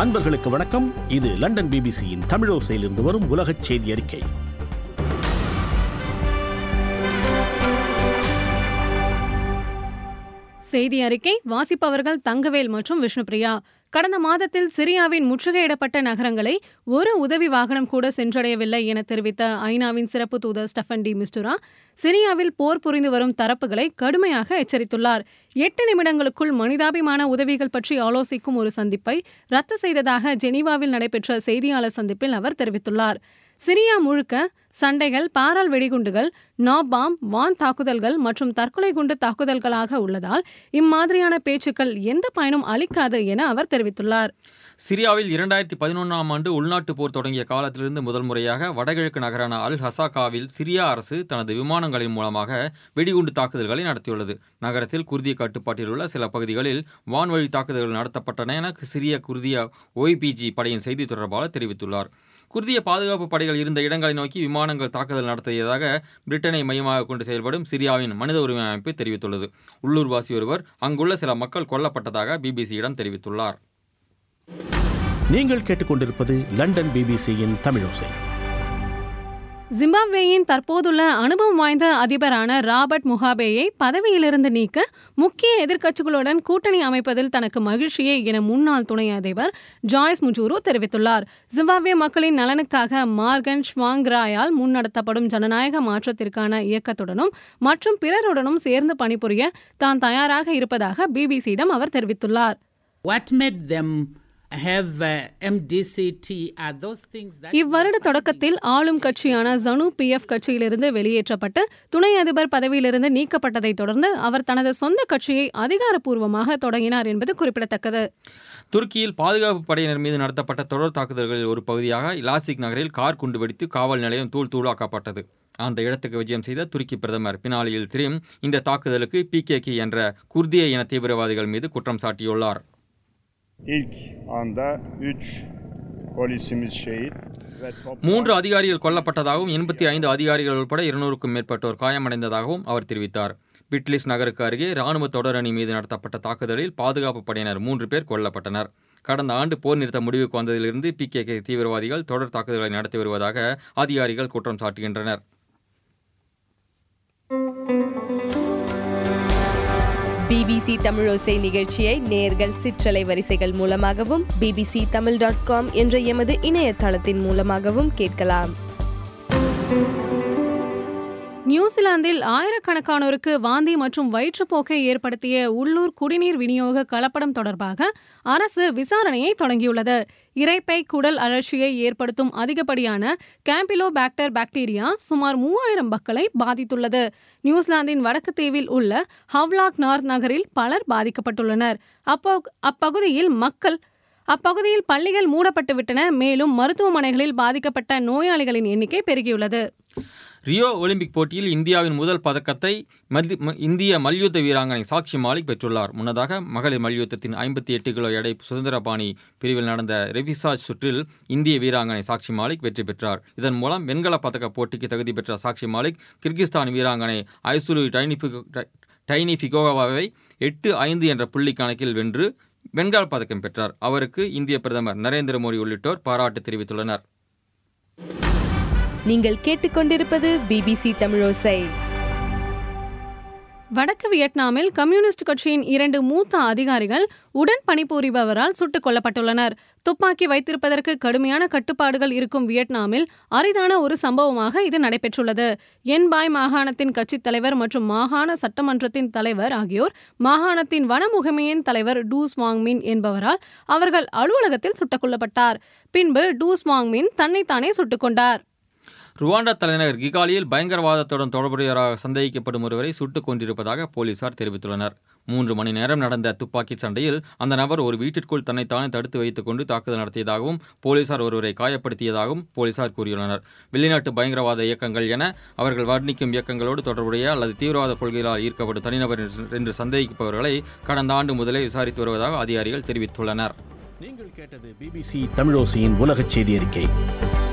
அன்பர்களுக்கு வணக்கம் இது லண்டன் பிபிசியின் தமிழோசையிலிருந்து வரும் உலகச் செய்தி அறிக்கை செய்தி அறிக்கை வாசிப்பவர்கள் தங்கவேல் மற்றும் விஷ்ணுபிரியா கடந்த மாதத்தில் சிரியாவின் முற்றுகையிடப்பட்ட நகரங்களை ஒரு உதவி வாகனம் கூட சென்றடையவில்லை என தெரிவித்த ஐநாவின் சிறப்பு தூதர் ஸ்டெஃபன் டி மிஸ்டுரா சிரியாவில் போர் புரிந்து வரும் தரப்புகளை கடுமையாக எச்சரித்துள்ளார் எட்டு நிமிடங்களுக்குள் மனிதாபிமான உதவிகள் பற்றி ஆலோசிக்கும் ஒரு சந்திப்பை ரத்து செய்ததாக ஜெனீவாவில் நடைபெற்ற செய்தியாளர் சந்திப்பில் அவர் தெரிவித்துள்ளார் சிரியா முழுக்க சண்டைகள் பாரால் வெடிகுண்டுகள் நாபாம் வான் தாக்குதல்கள் மற்றும் தற்கொலை குண்டு தாக்குதல்களாக உள்ளதால் இம்மாதிரியான பேச்சுக்கள் எந்த பயனும் அளிக்காது என அவர் தெரிவித்துள்ளார் சிரியாவில் இரண்டாயிரத்தி பதினொன்றாம் ஆண்டு உள்நாட்டுப் போர் தொடங்கிய காலத்திலிருந்து முதல் முறையாக வடகிழக்கு நகரான அல் ஹசாகாவில் சிரியா அரசு தனது விமானங்களின் மூலமாக வெடிகுண்டு தாக்குதல்களை நடத்தியுள்ளது நகரத்தில் குர்திய கட்டுப்பாட்டில் உள்ள சில பகுதிகளில் வான்வழி தாக்குதல்கள் நடத்தப்பட்டன என சிரிய குர்திய ஒய்பிஜி படையின் செய்தி தொடர்பாளர் தெரிவித்துள்ளார் குர்திய பாதுகாப்பு படைகள் இருந்த இடங்களை நோக்கி விமானங்கள் தாக்குதல் நடத்தியதாக பிரிட்டனை மையமாக கொண்டு செயல்படும் சிரியாவின் மனித உரிமை அமைப்பு தெரிவித்துள்ளது உள்ளூர்வாசி ஒருவர் அங்குள்ள சில மக்கள் கொல்லப்பட்டதாக பிபிசியிடம் தெரிவித்துள்ளார் நீங்கள் கேட்டுக்கொண்டிருப்பது லண்டன் பிபிசியின் தமிழோசை ஜிம்பாப்வேயின் தற்போதுள்ள அனுபவம் வாய்ந்த அதிபரான ராபர்ட் முகாபேயை பதவியிலிருந்து நீக்க முக்கிய எதிர்க்கட்சிகளுடன் கூட்டணி அமைப்பதில் தனக்கு மகிழ்ச்சியே என முன்னாள் துணை அதிபர் ஜாய்ஸ் முஜூரு தெரிவித்துள்ளார் ஜிம்பாப்வே மக்களின் நலனுக்காக மார்கன் ஷ்வாங்ராயால் முன்னெடுத்தப்படும் ஜனநாயக மாற்றத்திற்கான இயக்கத்துடனும் மற்றும் பிறருடனும் சேர்ந்து பணிபுரிய தான் தயாராக இருப்பதாக பிபிசியிடம் அவர் தெரிவித்துள்ளார் What made them have uh, MDCT are those things that இவ்வருட தொடக்கத்தில் ஆளும் கட்சியான ஜனு பிஎஃப் கட்சியிலிருந்து வெளியேற்றப்பட்டு துணை அதிபர் பதவியிலிருந்து நீக்கப்பட்டதைத் தொடர்ந்து அவர் தனது சொந்த கட்சியை அதிகாரப்பூர்வமாக தொடங்கினார் என்பது குறிப்பிடத்தக்கது துருக்கியில் பாதுகாப்பு படையினர் மீது நடத்தப்பட்ட தொடர் தாக்குதல்களில் ஒரு பகுதியாக இலாசிக் நகரில் கார் குண்டு வெடித்து காவல் நிலையம் தூள் தூளாக்கப்பட்டது அந்த இடத்துக்கு விஜயம் செய்த துருக்கி பிரதமர் பினாலியில் திரிம் இந்த தாக்குதலுக்கு பிகேகி என்ற குர்திய இன தீவிரவாதிகள் மீது குற்றம் சாட்டியுள்ளார் İlk anda 3 polisimiz şehit ve toplam மூன்று அதிகாரிகள் கொல்லப்பட்டதாகவும் எண்பத்தி ஐந்து அதிகாரிகள் உட்பட இருநூறுக்கும் மேற்பட்டோர் காயமடைந்ததாகவும் அவர் தெரிவித்தார் பிட்லிஸ் நகருக்கு அருகே ராணுவ தொடரணி மீது நடத்தப்பட்ட தாக்குதலில் பாதுகாப்பு படையினர் மூன்று பேர் கொல்லப்பட்டனர் கடந்த ஆண்டு போர் நிறுத்த முடிவுக்கு வந்ததிலிருந்து பிகேகே தீவிரவாதிகள் தொடர் தாக்குதல்களை நடத்தி வருவதாக அதிகாரிகள் குற்றம் சாட்டுகின்றனர் பிபிசி தமிழோசை நிகழ்ச்சியை நேர்கள் சிற்றலை வரிசைகள் மூலமாகவும் பிபிசி தமிழ் டாட் காம் என்ற எமது இணையதளத்தின் மூலமாகவும் கேட்கலாம் நியூசிலாந்தில் ஆயிரக்கணக்கானோருக்கு வாந்தி மற்றும் வயிற்றுப்போக்கை ஏற்படுத்திய உள்ளூர் குடிநீர் விநியோக கலப்படம் தொடர்பாக அரசு விசாரணையை தொடங்கியுள்ளது இரைப்பை குடல் அழற்சியை ஏற்படுத்தும் அதிகப்படியான கேம்பிலோபாக்டர் பாக்டீரியா சுமார் மூவாயிரம் மக்களை பாதித்துள்ளது நியூசிலாந்தின் வடக்கு தீவில் உள்ள ஹவ்லாக் நார்த் நகரில் பலர் பாதிக்கப்பட்டுள்ளனர் அப்போ அப்பகுதியில் மக்கள் அப்பகுதியில் பள்ளிகள் மூடப்பட்டு விட்டன மேலும் மருத்துவமனைகளில் பாதிக்கப்பட்ட நோயாளிகளின் எண்ணிக்கை பெருகியுள்ளது ரியோ ஒலிம்பிக் போட்டியில் இந்தியாவின் முதல் பதக்கத்தை மதி- ம- இந்திய மல்யுத்த வீராங்கனை சாக்ஷி மாலிக் பெற்றுள்ளார் முன்னதாக மகளிர் மல்யுத்தத்தின் ஐம்பத்தி எட்டு கிலோ எடை சுதந்திரபாணி பிரிவில் நடந்த ரெவிசாஜ் சுற்றில் இந்திய வீராங்கனை சாக்ஷி மாலிக் வெற்றி பெற்றார் இதன் மூலம் வெண்கல பதக்க போட்டிக்கு தகுதி பெற்ற சாக்ஷி மாலிக் கிர்கிஸ்தான் வீராங்கனை ஐசுலு டைனிஃபிகோ டைனி ஃபிகோவாவை எட்டு ஐந்து என்ற புள்ளி கணக்கில் வென்று வெண்கல பதக்கம் பெற்றார் அவருக்கு இந்திய பிரதமர் நரேந்திர மோடி உள்ளிட்டோர் பாராட்டு தெரிவித்துள்ளனர் நீங்கள் கேட்டுக்கொண்டிருப்பது பிபிசி தமிழோசை வடக்கு வியட்நாமில் கம்யூனிஸ்ட் கட்சியின் இரண்டு மூத்த அதிகாரிகள் உடன் பணிபுரிபவரால் சுட்டுக் கொல்லப்பட்டுள்ளனர் துப்பாக்கி வைத்திருப்பதற்கு கடுமையான கட்டுப்பாடுகள் இருக்கும் வியட்நாமில் அரிதான ஒரு சம்பவமாக இது நடைபெற்றுள்ளது என்பாய் மாகாணத்தின் கட்சித் தலைவர் மற்றும் மாகாண சட்டமன்றத்தின் தலைவர் ஆகியோர் மாகாணத்தின் வன முகமையின் தலைவர் டூஸ் வாங்மின் என்பவரால் அவர்கள் அலுவலகத்தில் சுட்டுக் கொல்லப்பட்டார் பின்பு டூஸ் வாங்மின் தன்னைத்தானே சுட்டுக் கொண்டார் ருவாண்டா தலைநகர் கிகாலியில் பயங்கரவாதத்துடன் தொடர்புடையவராக சந்தேகிக்கப்படும் ஒருவரை சுட்டுக் கொண்டிருப்பதாக போலீசார் தெரிவித்துள்ளனர் மூன்று மணி நேரம் நடந்த துப்பாக்கிச் சண்டையில் அந்த நபர் ஒரு வீட்டிற்குள் தன்னைத்தானே தடுத்து வைத்துக் கொண்டு தாக்குதல் நடத்தியதாகவும் போலீசார் ஒருவரை காயப்படுத்தியதாகவும் போலீசார் கூறியுள்ளனர் வெளிநாட்டு பயங்கரவாத இயக்கங்கள் என அவர்கள் வர்ணிக்கும் இயக்கங்களோடு தொடர்புடைய அல்லது தீவிரவாத கொள்கைகளால் ஈர்க்கப்படும் தனிநபர் என்று- என்று சந்தேகிப்பவர்களை கடந்த ஆண்டு முதலே விசாரித்து வருவதாக அதிகாரிகள் தெரிவித்துள்ளனர் நீங்கள் கேட்டது பிபிசி தமிழோசையின் உலகச் செய்தி அறிக்கை